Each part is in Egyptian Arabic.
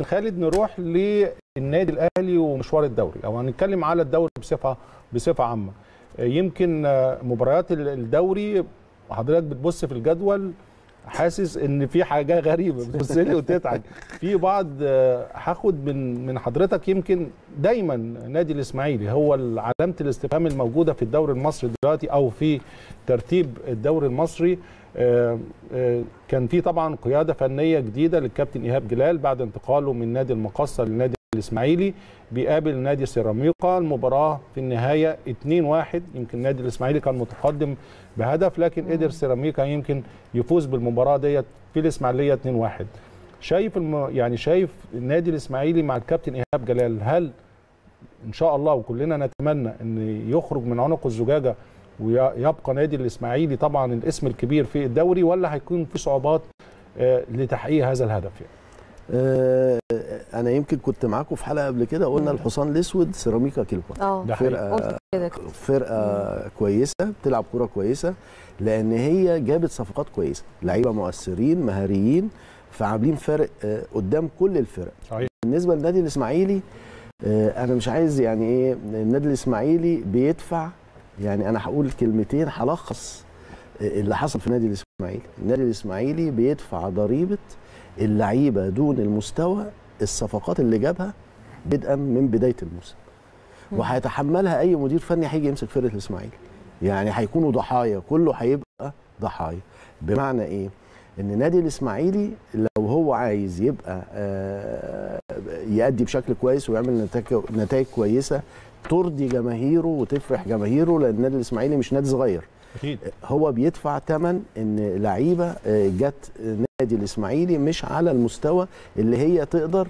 كابتن خالد نروح للنادي الاهلي ومشوار الدوري او هنتكلم على الدوري بصفه بصفه عامه يمكن مباريات الدوري حضرتك بتبص في الجدول حاسس ان في حاجه غريبه بتبص لي وتضحك في بعض هاخد من من حضرتك يمكن دايما نادي الاسماعيلي هو علامه الاستفهام الموجوده في الدوري المصري دلوقتي او في ترتيب الدوري المصري كان في طبعا قياده فنيه جديده للكابتن ايهاب جلال بعد انتقاله من نادي المقصه للنادي الاسماعيلي بيقابل نادي سيراميكا المباراه في النهايه 2-1 يمكن النادي الاسماعيلي كان متقدم بهدف لكن قدر سيراميكا يمكن يفوز بالمباراه ديت في الاسماعيليه 2-1 شايف الم... يعني شايف النادي الاسماعيلي مع الكابتن ايهاب جلال هل ان شاء الله وكلنا نتمنى ان يخرج من عنق الزجاجه ويبقى نادي الاسماعيلي طبعا الاسم الكبير في الدوري ولا هيكون في صعوبات لتحقيق هذا الهدف يعني؟ انا يمكن كنت معاكم في حلقه قبل كده قلنا الحصان الاسود سيراميكا كيلوبا اه فرقه فرقه كويسه بتلعب كوره كويسه لان هي جابت صفقات كويسه لعيبه مؤثرين مهاريين فعاملين فرق قدام كل الفرق صحيح. بالنسبه للنادي الاسماعيلي انا مش عايز يعني ايه النادي الاسماعيلي بيدفع يعني انا هقول كلمتين هلخص اللي حصل في النادي الاسماعيلي النادي الاسماعيلي بيدفع ضريبه اللعيبه دون المستوى الصفقات اللي جابها بدءا من بدايه الموسم وهيتحملها اي مدير فني هيجي يمسك فرقه الاسماعيلي يعني هيكونوا ضحايا كله هيبقى ضحايا بمعنى ايه ان نادي الاسماعيلي لو هو عايز يبقى يأدي بشكل كويس ويعمل نتائج كويسه ترضي جماهيره وتفرح جماهيره لان النادي الاسماعيلي مش نادي صغير اكيد هو بيدفع ثمن ان لعيبه جت نادي الاسماعيلي مش على المستوى اللي هي تقدر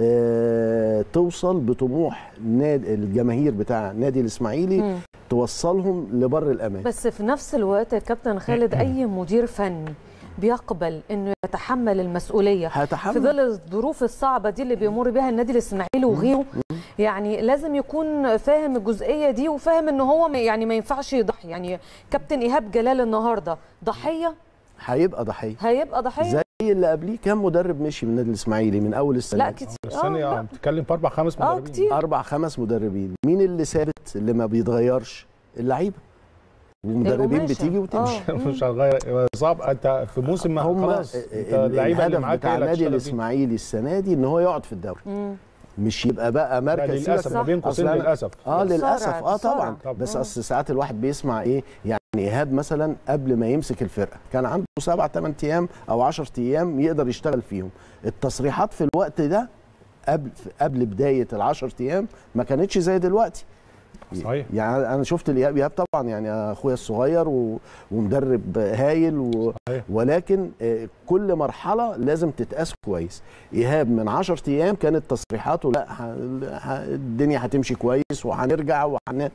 توصل بطموح نادي الجماهير بتاع نادي الاسماعيلي م. توصلهم لبر الامان بس في نفس الوقت يا كابتن خالد اي مدير فني بيقبل انه يتحمل المسؤوليه هتحمل. في ظل الظروف الصعبه دي اللي بيمر بها النادي الاسماعيلي وغيره يعني لازم يكون فاهم الجزئيه دي وفاهم ان هو يعني ما ينفعش يضحي يعني كابتن ايهاب جلال النهارده ضحيه هيبقى ضحيه هيبقى ضحيه زي اللي قبليه كام مدرب مشي من النادي الاسماعيلي من اول السنه لا كتير السنه اه بتتكلم في اربع خمس مدربين اه كتير اربع خمس مدربين مين اللي ثابت اللي ما بيتغيرش اللعيبه ومدربين بتيجي وتمشي مش هتغير صعب انت في موسم ما هم خلاص اللعيبه اللي معاك بتاع النادي الاسماعيلي السنه دي ان هو يقعد في الدوري مم. مش يبقى بقى مركز للاسف ما بين قوسين للاسف اه للاسف اه طبعا بس اصل ساعات الواحد بيسمع ايه يعني ايهاب مثلا قبل ما يمسك الفرقه كان عنده سبع ثمان ايام او 10 ايام يقدر يشتغل فيهم التصريحات في الوقت ده قبل قبل بدايه ال 10 ايام ما كانتش زي دلوقتي صحيح يعني انا شفت الايهاب ايهاب طبعا يعني اخويا الصغير و... ومدرب هايل و... صحيح. ولكن كل مرحله لازم تتقاس كويس ايهاب من 10 ايام كانت تصريحاته لا ح... ح... الدنيا هتمشي كويس وهنرجع وهن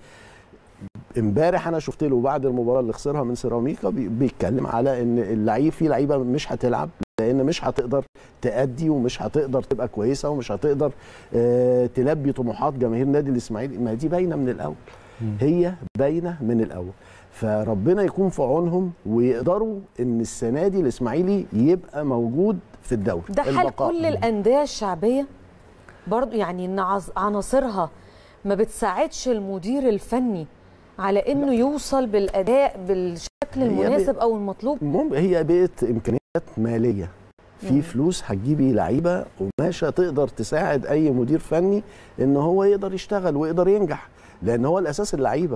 امبارح انا شفت له بعد المباراه اللي خسرها من سيراميكا بي... بيتكلم على ان اللعيب في لعيبه مش هتلعب لان مش هتقدر تأدي ومش هتقدر تبقى كويسه ومش هتقدر آه تلبي طموحات جماهير نادي الاسماعيلي ما دي باينه من الاول هي باينه من الاول فربنا يكون في عونهم ويقدروا ان السنه دي الاسماعيلي يبقى موجود في الدوري ده حال كل الانديه الشعبيه برضو يعني ان عناصرها ما بتساعدش المدير الفني على انه لا. يوصل بالاداء بالشكل المناسب او المطلوب هي بقت امكانيات ماليه في مم. فلوس هتجيبي لعيبه قماشه تقدر تساعد اي مدير فني ان هو يقدر يشتغل ويقدر ينجح لان هو الاساس اللعيبه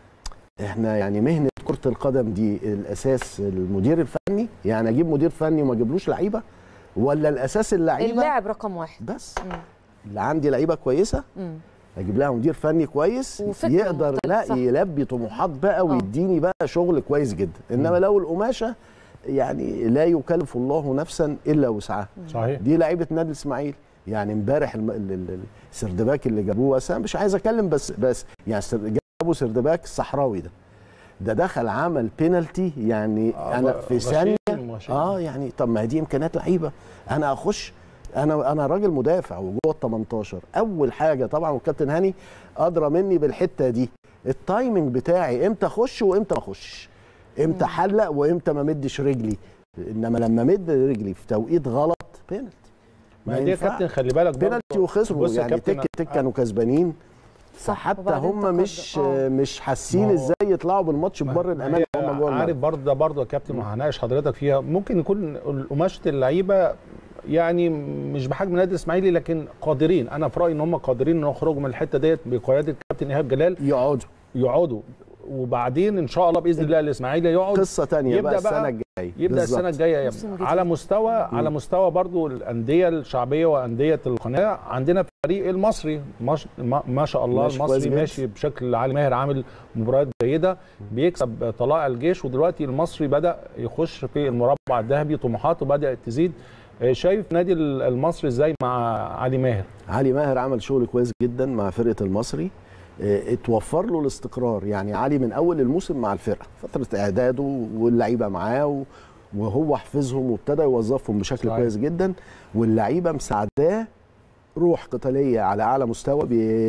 احنا يعني مهنه كره القدم دي الاساس المدير الفني يعني اجيب مدير فني وما اجيبلوش لعيبه ولا الاساس اللعيبه اللاعب رقم واحد بس مم. اللي عندي لعيبه كويسه مم. اجيب لها مدير فني كويس يقدر لا صح. يلبي طموحات بقى ويديني بقى شغل كويس جدا انما لو القماشه يعني لا يكلف الله نفسا الا وسعها صحيح دي لعيبه نادي الاسماعيلي يعني امبارح السردباك اللي جابوه بس انا مش عايز اتكلم بس بس يعني جابوا سردباك الصحراوي ده ده دخل عمل بينالتي يعني آه انا في ثانيه اه يعني طب ما دي امكانيات لعيبه انا اخش انا انا راجل مدافع وجوه ال 18 اول حاجه طبعا والكابتن هاني ادرى مني بالحته دي التايمنج بتاعي امتى اخش وامتى ما اخش امتى حلق وامتى ما مدش رجلي انما لما مد رجلي في توقيت غلط بينالتي ما ما هي دي يا ينفع. كابتن خلي بالك برضه. بينالتي وخسروا بص يا يعني كابتن، تك تك كانوا كسبانين صح حتى وبعدين هم تقدم. مش آه. مش حاسين ما هو- ازاي يطلعوا بالماتش ببر ما الامان هي هم جوه عارف الملعب. برضه ده برضه يا كابتن وهناقش حضرتك فيها ممكن يكون قماشه اللعيبه يعني مش بحجم النادي الاسماعيلي لكن قادرين انا في رايي ان هم قادرين ان يخرجوا من الحته ديت بقياده الكابتن ايهاب جلال يقعدوا يقعدوا وبعدين ان شاء الله باذن الله الاسماعيلي يقعد قصه تانية يبدأ بقى بقى- السنه الجايه يبدا بالظبط. السنه الجايه موسم يبقى جديد. على مستوى على مستوى برضو الانديه الشعبيه وانديه القناه عندنا فريق المصري ما ش- ما ما شاء الله ماشي كويس المصري جدا. ماشي بشكل عالي ماهر عامل مباريات جيده بيكسب طلائع الجيش ودلوقتي المصري بدا يخش في المربع الذهبي طموحاته بدات تزيد آه، شايف نادي ال- المصري ازاي مع علي ماهر علي ماهر عمل شغل كويس جدا مع فرقه المصري اه، اتوفر له الاستقرار يعني علي من اول الموسم مع الفرقه فتره اعداده واللعيبه معاه و- وهو حفظهم وابتدى يوظفهم بشكل صحيح. كويس جدا واللعيبه مساعداه روح قتاليه على اعلى مستوى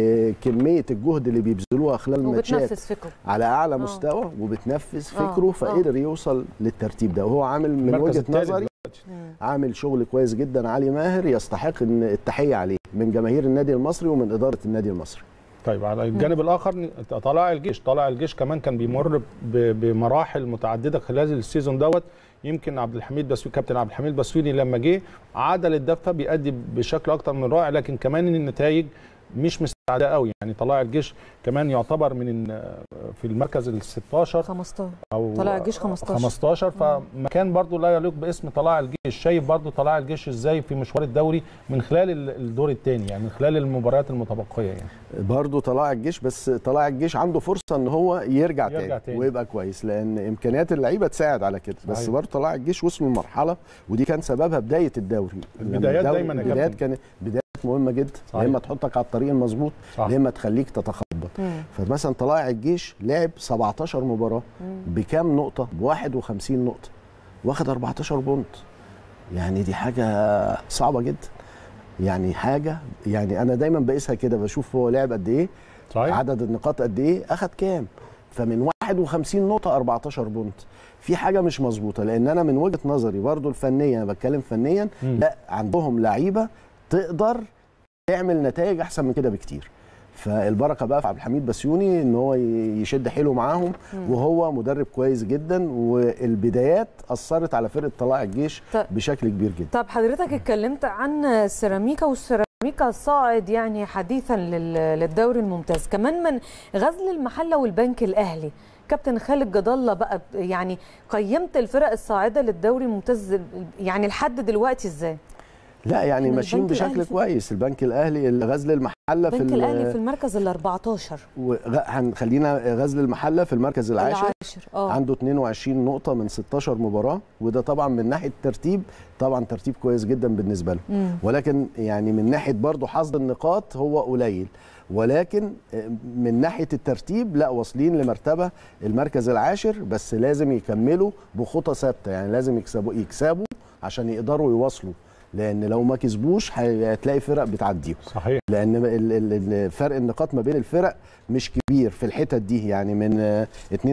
بكميه الجهد اللي بيبذلوها خلال الماتشات وبتنفذ فكره على اعلى آه. مستوى وبتنفذ آه، فكره آه. فقدر يوصل للترتيب ده وهو عامل من المركز وجهه الثالث نظري دلوقتي. مم. عامل شغل كويس جدا علي ماهر يستحق ان التحيه عليه من جماهير النادي المصري ومن اداره النادي المصري طيب على الجانب الاخر طلائع الجيش طلائع الجيش كمان كان بيمر ب- بمراحل متعدده خلال السيزون دوت يمكن عبد الحميد بسوي كابتن عبد الحميد بسويني لما جه عدل الدفه بيأدي بشكل اكتر من رائع لكن كمان النتائج مش مساعده قوي يعني طلائع الجيش كمان يعتبر من ال- في المركز ال 16 15 او طلائع الجيش 15. 15 فمكان برضو لا يليق باسم طلائع الجيش شايف برضو طلائع الجيش ازاي في مشوار الدوري من خلال ال- الدور الثاني يعني من خلال المباريات المتبقيه يعني برضه طلائع الجيش بس طلائع الجيش عنده فرصه ان هو يرجع, يرجع تاني, تاني. ويبقى كويس لان امكانيات اللعيبه تساعد على كده بس صحيح. برضه طلائع الجيش وصلوا لمرحله ودي كان سببها بدايه الدوري لما البدايات الدوري- دايما يا البدايات كابتن. كانت بدايات مهمه جدا صحيح. يا اما تحطك على الطريق المظبوط صح. يا اما تخليك تتخبط مم. فمثلا طلائع الجيش لعب 17 مباراه بكام نقطه ب 51 نقطه واخد 14 بونت يعني دي حاجه صعبه جدا يعني حاجه يعني انا دايما بقيسها كده بشوف هو لعب قد ايه صحيح عدد النقاط قد ايه اخد كام فمن 51 نقطه 14 بونت في حاجه مش مظبوطه لان انا من وجهه نظري برضو الفنيه انا بتكلم فنيا مم. لا عندهم لعيبه تقدر تعمل نتائج احسن من كده بكتير فالبركه بقى في عبد الحميد بسيوني ان هو ي- يشد حيله معاهم وهو مدرب كويس جدا والبدايات اثرت على فرقه طلائع الجيش طيب. بشكل كبير جدا طب حضرتك اتكلمت عن سيراميكا والسيراميكا صاعد يعني حديثا لل- للدوري الممتاز كمان من غزل المحله والبنك الاهلي كابتن خالد جد الله بقى يعني قيمت الفرق الصاعده للدوري الممتاز يعني لحد دلوقتي ازاي؟ لا يعني إحنا ماشيين البنك بشكل الأهلي في- كويس البنك الاهلي غزل المحله في البنك ال- الاهلي في المركز ال 14 وغ- هنخلينا غزل المحله في المركز العاشر العاشر اه عنده 22 نقطة من 16 مباراة وده طبعا من ناحية ترتيب طبعا ترتيب كويس جدا بالنسبة له مم. ولكن يعني من ناحية برضه حظ النقاط هو قليل ولكن من ناحية الترتيب لا واصلين لمرتبة المركز العاشر بس لازم يكملوا بخطى ثابتة يعني لازم يكسبوا يكسبوا عشان يقدروا يواصلوا لان لو ما كسبوش هتلاقي فرق بتعديهم صحيح لان ال- ال- ال- فرق النقاط ما بين الفرق مش كبير في الحتت دي يعني من آه،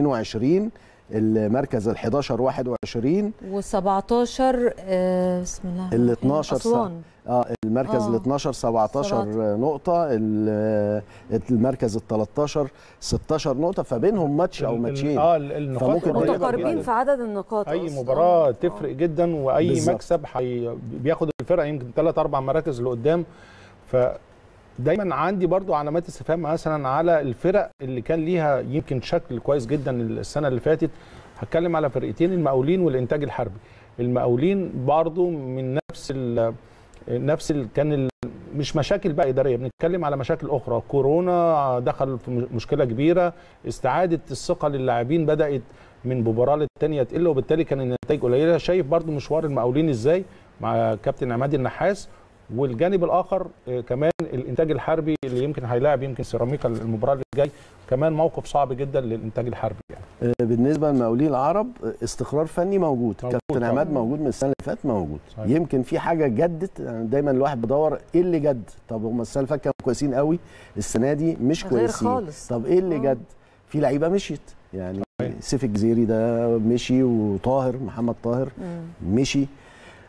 22 المركز ال 11 21 و17 آه بسم الله ال 12 اسوان اه المركز آه. ال 12 17 سبعة. نقطة ال- المركز ال 13 16 نقطة فبينهم ماتش او ال- ال- ماتشين اه ال- النقاط فممكن قريبة متقاربين جداً. في عدد النقاط اي أصلاً. مباراه آه. تفرق جدا واي بالظبط. مكسب حي... بياخد الفرقه يمكن ثلاث اربع مراكز لقدام ف دايما عندي برضو علامات استفهام مثلا على الفرق اللي كان ليها يمكن شكل كويس جدا السنه اللي فاتت هتكلم على فرقتين المقاولين والانتاج الحربي المقاولين برضو من نفس ال... نفس ال... كان ال... مش مشاكل بقى اداريه بنتكلم على مشاكل اخرى كورونا دخل في م- مشكله كبيره استعاده الثقه للاعبين بدات من مباراه للتانيه تقل وبالتالي كان النتائج قليله شايف برضو مشوار المقاولين ازاي مع كابتن عماد النحاس والجانب الاخر آه، كمان الانتاج الحربي اللي يمكن هيلاعب يمكن سيراميكا المباراه اللي جاي كمان موقف صعب جدا للانتاج الحربي يعني آه، بالنسبة للمقاولين العرب آه، استقرار فني موجود, موجود كابتن طبعاً. عماد موجود من السنة اللي فاتت موجود صحيح. يمكن في حاجة جدت يعني دايما الواحد بيدور ايه اللي جد طب هم السنة اللي فاتت كانوا كويسين قوي السنة دي مش غير كويسين خالص. طب ايه اللي آه. جد في لعيبة مشيت يعني صحيح. سيف الجزيري ده مشي وطاهر محمد طاهر مم. مشي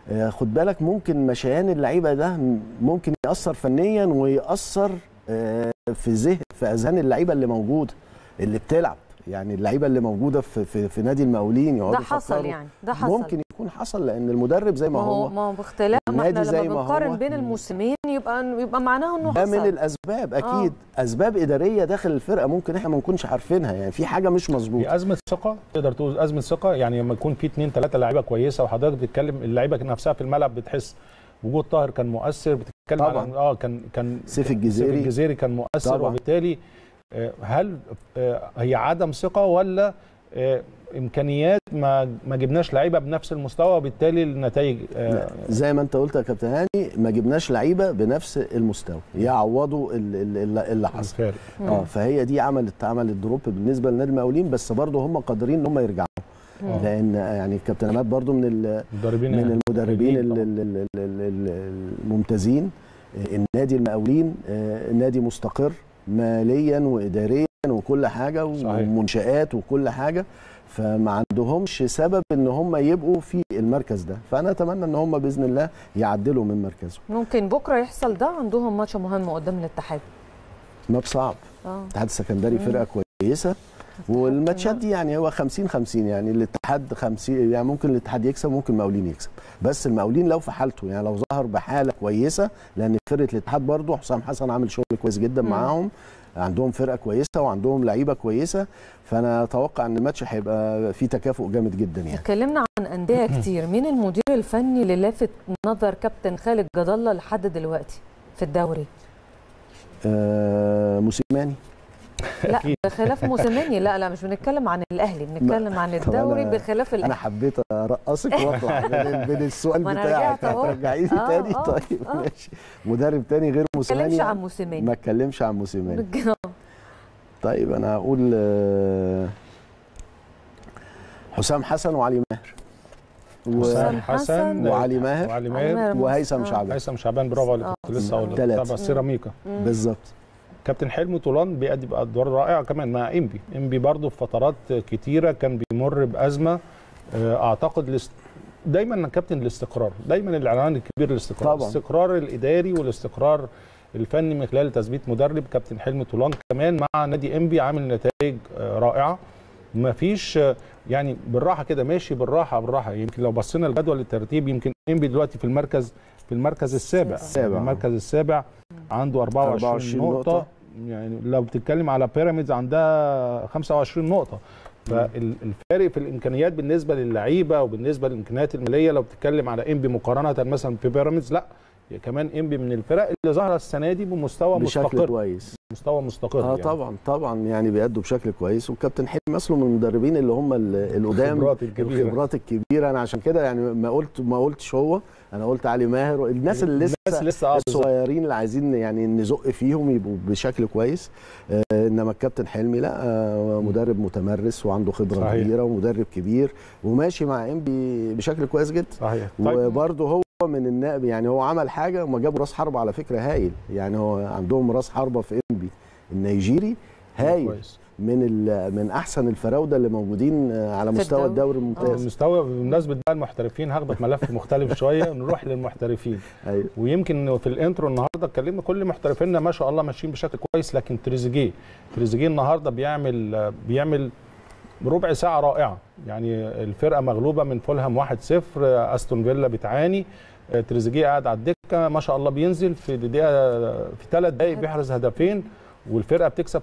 آه، خد بالك ممكن مشيان اللعيبه ده ممكن ياثر فنيا وياثر آه، في ذهن في اذهان اللعيبه اللي موجوده اللي بتلعب يعني اللعيبه اللي موجوده في في, في نادي المقاولين ده يقعدوا حصل يفكروا. يعني ده حصل ممكن يكون حصل لان المدرب زي ما ما هو هو ما هو باختلاف ما النادي احنا زي لما ما بنقارن هو. بين الموسمين يبقى يبقى معناه انه ده حصل من الاسباب اكيد آه. اسباب اداريه داخل الفرقه ممكن احنا ما نكونش عارفينها يعني في حاجه مش مظبوطه هي ازمه ثقه تقدر تقول ازمه ثقه يعني لما يكون في اثنين ثلاثه لعيبه كويسه وحضرتك بتتكلم اللعيبه نفسها في الملعب بتحس وجود طاهر كان مؤثر بتتكلم طبعاً. على اه كان كان سيف الجزيري. سيف الجزيري كان مؤثر طبعاً. وبالتالي آه، هل آه، هي عدم ثقه ولا آه، امكانيات ما ما جبناش لعيبه بنفس المستوى وبالتالي النتائج آه، لا، زي ما انت قلت يا كابتن هاني ما جبناش لعيبه بنفس المستوى يعوضوا ال- ال- ال- اللي حصل الفارق اه فهي دي عملت عملت دروب بالنسبه لنادي المقاولين بس برضه هم قادرين ان هم يرجعوا لان يعني الكابتن عماد برضه من ال- المدربين من المدربين ال- طبعاً. ال- ال- ال- ال- الممتازين آه، النادي المقاولين آه، نادي مستقر ماليا واداريا وكل حاجه صحيح. ومنشآت وكل حاجه فما عندهمش سبب ان هم يبقوا في المركز ده فانا اتمنى ان هم باذن الله يعدلوا من مركزهم ممكن بكره يحصل ده عندهم ماتش مهم قدام الاتحاد ما بصعب اه الاتحاد السكندري فرقه كويسه والماتشات دي يعني هو 50 50 يعني الاتحاد 50 يعني ممكن الاتحاد يكسب ممكن المقاولين يكسب بس المقاولين لو في حالته يعني لو ظهر بحاله كويسه لان فرقه الاتحاد برضه حسام حسن عامل شغل كويس جدا مم. معاهم عندهم فرقه كويسه وعندهم لعيبه كويسه فانا اتوقع ان الماتش هيبقى فيه تكافؤ جامد جدا يعني اتكلمنا عن انديه كتير مين المدير الفني اللي لافت نظر كابتن خالد جد الله لحد دلوقتي في الدوري آه موسيماني لا أكيد. بخلاف موسيماني لا لا مش بنتكلم عن الاهلي بنتكلم عن طب الدوري أنا- بخلاف انا الاهلي حبيت ارقصك واطلع من- من السؤال ما أنا بتاعك رجعت أهو. هترجعيني آه، تاني آه، طيب آه. ماشي مدرب تاني غير ما موسيماني نتكلمش عن يعني؟ موسيماني ما اتكلمش عن موسيماني بج- طيب انا هقول آه، حسام حسن وعلي ماهر و- حسام حسن وعلي ماهر وعلي علي ماهر ماهر وهيثم آه. شعبان هيثم شعبان برافو عليك آه. كنت لسه هقول تلاتة. لك تبع سيراميكا مم. بالظبط كابتن حلمي طولان بيأدي بأدوار رائعة كمان مع إنبي إنبي برضه في فترات كتيرة كان بيمر بأزمة آه، أعتقد الاست... دايما كابتن الاستقرار دايما الإعلان الكبير الاستقرار طبعاً. الاستقرار الإداري والاستقرار الفني من خلال تثبيت مدرب كابتن حلمي طولان كمان مع نادي إنبي عامل نتائج آه، رائعة ما فيش آه، يعني بالراحة كده ماشي بالراحة بالراحة يمكن لو بصينا لجدول الترتيب يمكن إنبي دلوقتي في المركز في المركز السابع السابع. المركز السابع عنده 24, 24 نقطة, نقطة. نقطة يعني لو بتتكلم على بيراميدز عندها 25 نقطة فالفارق في الامكانيات بالنسبه للعيبه وبالنسبه للامكانيات الماليه لو بتتكلم على انبي مقارنه مثلا ببيراميدز لا هي كمان انبي من الفرق اللي ظهرت السنه دي بمستوى بشكل مستقر كويس مستوى مستقر اه يعني. طبعا طبعا يعني بيأدوا بشكل كويس والكابتن حلمي مثله من المدربين اللي هم ال- القدام الخبرات الكبيرة. الخبرات الكبيره انا عشان كده يعني ما قلت ما قلتش هو انا قلت علي ماهر الناس اللي لسه الناس لسه اه بالظبط. الصغيرين اللي عايزين يعني نزق فيهم يبقوا بشكل كويس آه انما الكابتن حلمي لا آه مدرب متمرس وعنده خبره صحيح. كبيره ومدرب كبير وماشي مع انبي بشكل كويس جدا صحيح طيب وبرضه هو من النائب يعني هو عمل حاجه وما جابوا راس حربه على فكره هايل يعني هو عندهم راس حربه في انبي النيجيري هايل كويس من ال- من احسن الفراوده اللي موجودين آه، على في مستوى الدوري. الدوري الممتاز المستوى بمناسبه بقى المحترفين هاخدك ملف مختلف شويه نروح للمحترفين ايوه ويمكن في الانترو النهارده اتكلمنا كل محترفينا ما شاء الله ماشيين بشكل كويس لكن تريزيجيه تريزيجيه النهارده بيعمل بيعمل ربع ساعه رائعه يعني الفرقه مغلوبه من فولهام 1-0 استون فيلا بتعاني تريزيجيه قاعد على الدكه ما شاء الله بينزل في دقيقه في ثلاث دقائق بيحرز هدفين والفرقه بتكسب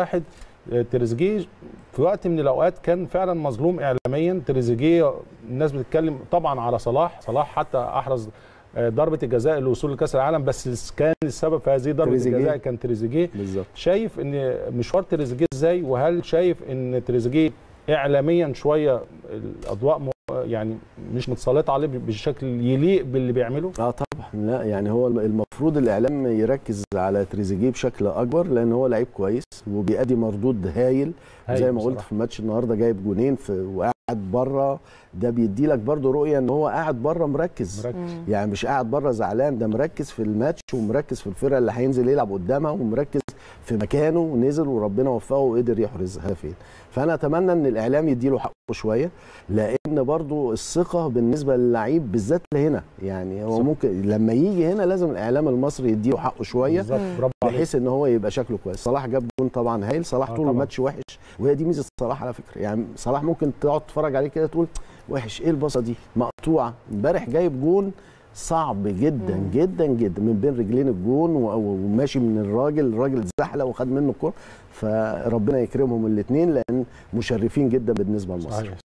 3-1 تريزيجيه في وقت من الاوقات كان فعلا مظلوم اعلاميا تريزيجيه الناس بتتكلم طبعا على صلاح صلاح حتى احرز آه، ضربه الجزاء للوصول لكاس العالم بس كان السبب في هذه ضربه تريزيجيه. الجزاء كان تريزيجيه بالظبط شايف ان مشوار تريزيجيه ازاي وهل شايف ان تريزيجيه اعلاميا شويه الاضواء م- يعني مش متسلطه عليه بشكل يليق باللي بيعمله اه طبعا لا يعني هو المفروض الاعلام يركز على تريزيجيه بشكل اكبر لان هو لعيب كويس وبيأدي مردود هايل هايل زي ما قلت بصراحة. في الماتش النهارده جايب جونين في وقاعد بره ده بيدي لك برضه رؤيه ان هو قاعد بره مركز مركز. مم. يعني مش قاعد بره زعلان ده مركز في الماتش ومركز في الفرقه اللي هينزل يلعب قدامها ومركز في مكانه ونزل وربنا وفقه وقدر يحرز هدفين فانا اتمنى ان الاعلام يديله حقه شويه لان برضو الثقه بالنسبه للعيب بالذات هنا يعني هو صح. ممكن لما يجي هنا لازم الاعلام المصري يديه حقه شويه بالظبط مم. برافو عليك بحيث ان هو يبقى شكله كويس صلاح جاب جون طبعا هايل صلاح آه طول طبعاً. الماتش وحش وهي دي ميزه صلاح على فكره يعني صلاح ممكن تقعد تتفرج عليه كده تقول وحش ايه الباصه دي مقطوعه امبارح جايب جون صعب جدا مم. جدا جدا من بين رجلين الجون و- وماشي من الراجل الراجل اتزحلق وخد منه الكوره فربنا يكرمهم الاثنين لان مشرفين جدا بالنسبه لمصر صحيح